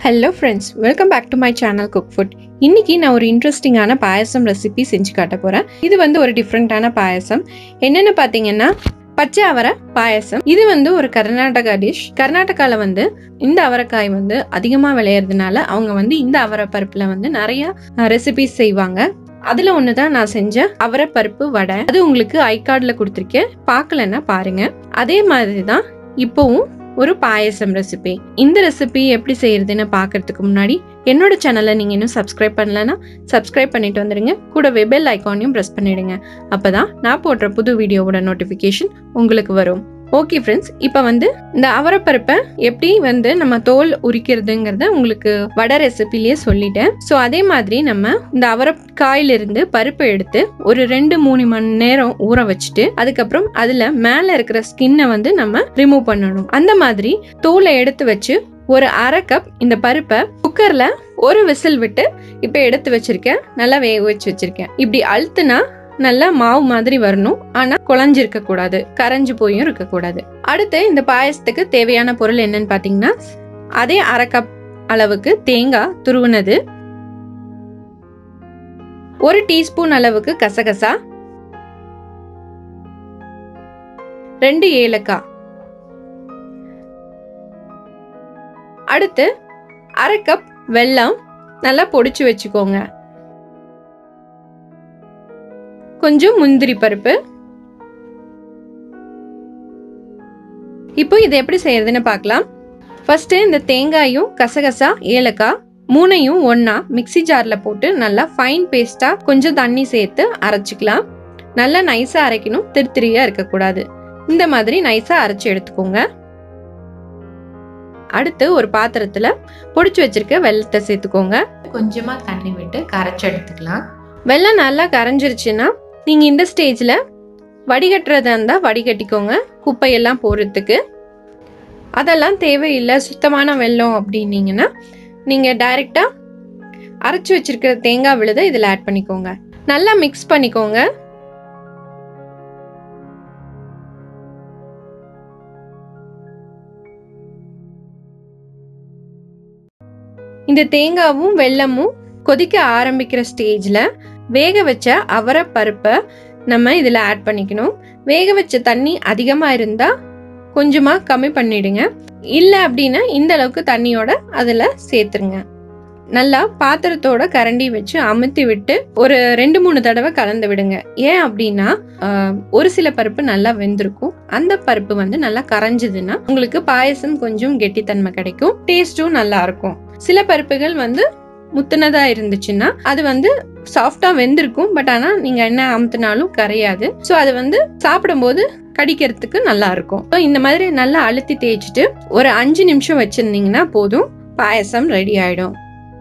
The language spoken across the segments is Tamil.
hello friends welcome back to my channel cook food இன்னைக்கு நான் ஒரு இன்ட்ரெஸ்டிங்கான பாயசம் ரெசிபி செஞ்சு காட்ட போறேன் இது வந்து ஒரு டிஃப்ரெண்ட்டான பாயசம் என்னென்னு பார்த்தீங்கன்னா பச்சை அவரை பாயசம் இது வந்து ஒரு கர்நாடகா டிஷ் கர்நாடகாவில் வந்து இந்த அவரைக்காய் வந்து அதிகமாக விளையிறதுனால அவங்க வந்து இந்த அவரை பருப்பில் வந்து நிறைய ரெசிபிஸ் செய்வாங்க அதில் ஒன்று தான் நான் செஞ்ச அவரை பருப்பு வடை அது உங்களுக்கு ஐ கார்டில் கொடுத்துருக்கேன் பார்க்கலன்னா பாருங்க அதே மாதிரி தான் இப்போவும் ஒரு பாயசம் ரெசிபி இந்த ரெசிபி எப்படி செய்யறதுன்னு பார்க்கறதுக்கு முன்னாடி என்னோட சேனலை நீங்கள் இன்னும் சப்ஸ்கிரைப் பண்ணலன்னா சப்ஸ்கிரைப் பண்ணிட்டு வந்துடுங்க கூடவே பெல் ஐக்கானையும் ப்ரெஸ் பண்ணிடுங்க அப்பதான் நான் போடுற புது வீடியோவோட நோட்டிஃபிகேஷன் உங்களுக்கு வரும் ஓகே ஃப்ரெண்ட்ஸ் இப்போ வந்து இந்த அவரைப்பருப்பை எப்படி வந்து நம்ம தோல் உரிக்கிறதுங்கிறத உங்களுக்கு வடை ரெசிபிலேயே சொல்லிட்டேன் ஸோ அதே மாதிரி நம்ம இந்த அவரைக்காயிலிருந்து பருப்பை எடுத்து ஒரு ரெண்டு மூணு மணி நேரம் ஊற வச்சுட்டு அதுக்கப்புறம் அதில் மேலே இருக்கிற ஸ்கின்னை வந்து நம்ம ரிமூவ் பண்ணணும் அந்த மாதிரி தோலை எடுத்து வச்சு ஒரு அரை கப் இந்த பருப்பை குக்கர்ல ஒரு விசில் விட்டு இப்போ எடுத்து வச்சிருக்கேன் நல்லா வேக வச்சு வச்சிருக்கேன் இப்படி அழுத்துனா நல்லா மாவு மாதிரி வரணும் ஆனா குழஞ்சிருக்க கூடாது கரைஞ்சு போயும் இருக்க கூடாது அடுத்து இந்த பாயசத்துக்கு தேவையான பொருள் என்னன்னு பாத்தீங்கன்னா அதே அரை கப் அளவுக்கு தேங்காய் துருவுனது ஒரு டீஸ்பூன் அளவுக்கு கசகசா ரெண்டு ஏலக்காய் அடுத்து அரை கப் வெல்லம் நல்லா பொடிச்சு வச்சுக்கோங்க கொஞ்சம் முந்திரி பருப்பு இப்போ இதை எப்படி செய்யறதுன்னு பார்க்கலாம் ஃபர்ஸ்ட் இந்த தேங்காயும் கசகசா ஏலக்காய் மூணையும் ஒண்ணா மிக்சி ஜார்ல போட்டு நல்லா ஃபைன் பேஸ்டா கொஞ்சம் தண்ணி சேர்த்து அரைச்சிக்கலாம் நல்லா நைஸா அரைக்கணும் திருத்திரியா இருக்கக்கூடாது இந்த மாதிரி நைஸா அரைச்சு எடுத்துக்கோங்க அடுத்து ஒரு பாத்திரத்துல பொடிச்சு வச்சிருக்க வெள்ளத்தை சேர்த்துக்கோங்க கொஞ்சமா தண்ணி விட்டு கரைச்சி எடுத்துக்கலாம் வெள்ளம் நல்லா கரைஞ்சிருச்சுன்னா நீங்க இந்த ஸ்டேஜ்ல வடிகட்டுறதா இருந்தா வடிகட்டிக்கோங்க குப்பையெல்லாம் போடுறதுக்கு அதெல்லாம் தேவையில்லை சுத்தமான வெள்ளம் அப்படின்னீங்கன்னா நீங்க டைரக்டா அரைச்சி வச்சிருக்கிற தேங்காய் விழுதை இதில் ஆட் பண்ணிக்கோங்க நல்லா மிக்ஸ் பண்ணிக்கோங்க இந்த தேங்காவும் வெல்லமும் கொதிக்க ஆரம்பிக்கிற ஸ்டேஜில் வேக வச்ச அவரை பருப்பை நம்ம இதில் ஆட் பண்ணிக்கணும் வேக வச்ச தண்ணி அதிகமாக இருந்தால் கொஞ்சமாக கம்மி பண்ணிடுங்க இல்லை அப்படின்னா இந்த அளவுக்கு தண்ணியோட அதில் சேர்த்துருங்க நல்லா பாத்திரத்தோட கரண்டி வச்சு அமுத்தி விட்டு ஒரு ரெண்டு மூணு தடவை கலந்து விடுங்க ஏன் அப்படின்னா ஒரு சில பருப்பு நல்லா வெந்திருக்கும் அந்த பருப்பு வந்து நல்லா கரைஞ்சதுன்னா உங்களுக்கு பாயசம் கொஞ்சம் கெட்டித்தன்மை கிடைக்கும் டேஸ்டும் நல்லா இருக்கும் சில பருப்புகள் வந்து முத்துனதா இருந்துச்சுன்னா அது வந்து சாஃப்டா வெந்திருக்கும் பட் ஆனா நீங்க என்ன அமுத்தினாலும் கரையாது ஸோ அது வந்து சாப்பிடும்போது கடிக்கிறதுக்கு நல்லா இருக்கும் இந்த மாதிரி நல்லா அழுத்தி தேய்ச்சிட்டு ஒரு அஞ்சு நிமிஷம் வச்சிருந்தீங்கன்னா போதும் பாயசம் ரெடி ஆயிடும்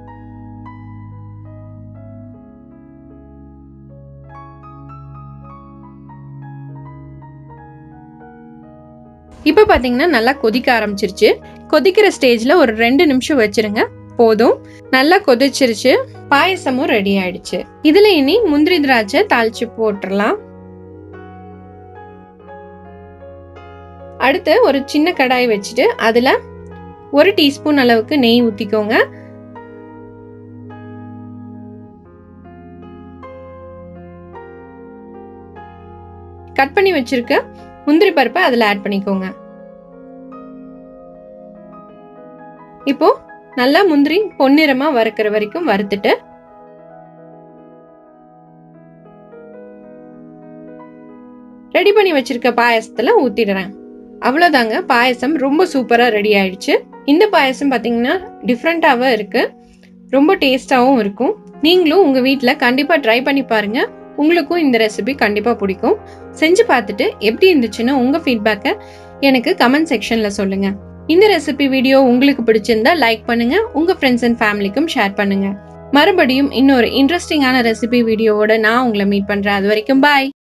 இப்போ பார்த்தீங்கன்னா நல்லா கொதிக்க ஆரம்பிச்சிருச்சு கொதிக்கிற ஸ்டேஜில் ஒரு ரெண்டு நிமிஷம் வச்சிருங்க போதும் நல்லா கொதிச்சிருச்சு பாயசமும் ரெடி ஆயிடுச்சு இதுல இனி முந்திரி திராட்சை தாளிச்சு போட்டுடலாம் அடுத்து ஒரு சின்ன கடாய் வச்சுட்டு அதுல ஒரு டீஸ்பூன் அளவுக்கு நெய் ஊத்திக்கோங்க கட் பண்ணி வச்சிருக்க முந்திரி பருப்பை அதுல ஆட் பண்ணிக்கோங்க இப்போ நல்லா முந்திரி பொன்னிறமா வறுக்கிற வரைக்கும் வறுத்துட்டு ரெடி பண்ணி வச்சிருக்க பாயசத்துல ஊத்திடுறேன் அவ்வளோதாங்க பாயசம் ரொம்ப சூப்பரா ரெடி ஆயிடுச்சு இந்த பாயசம் பாத்தீங்கன்னா டிஃப்ரெண்டாவும் இருக்கு ரொம்ப டேஸ்டாவும் இருக்கும் நீங்களும் உங்க வீட்டில் கண்டிப்பா ட்ரை பண்ணி பாருங்க உங்களுக்கும் இந்த ரெசிபி கண்டிப்பா பிடிக்கும் செஞ்சு பார்த்துட்டு எப்படி இருந்துச்சுன்னு உங்க ஃபீட்பேக்கை எனக்கு கமெண்ட் செக்ஷன்ல சொல்லுங்க இந்த ரெசிபி வீடியோ உங்களுக்கு பிடிச்சிருந்தா லைக் பண்ணுங்க உங்க ஃப்ரெண்ட்ஸ் அண்ட் ஃபேமிலிக்கும் ஷேர் பண்ணுங்க மறுபடியும் இன்னொரு இன்ட்ரெஸ்டிங்கான ரெசிபி வீடியோவோட நான் உங்களை மீட் பண்றேன் அது வரைக்கும் பாய்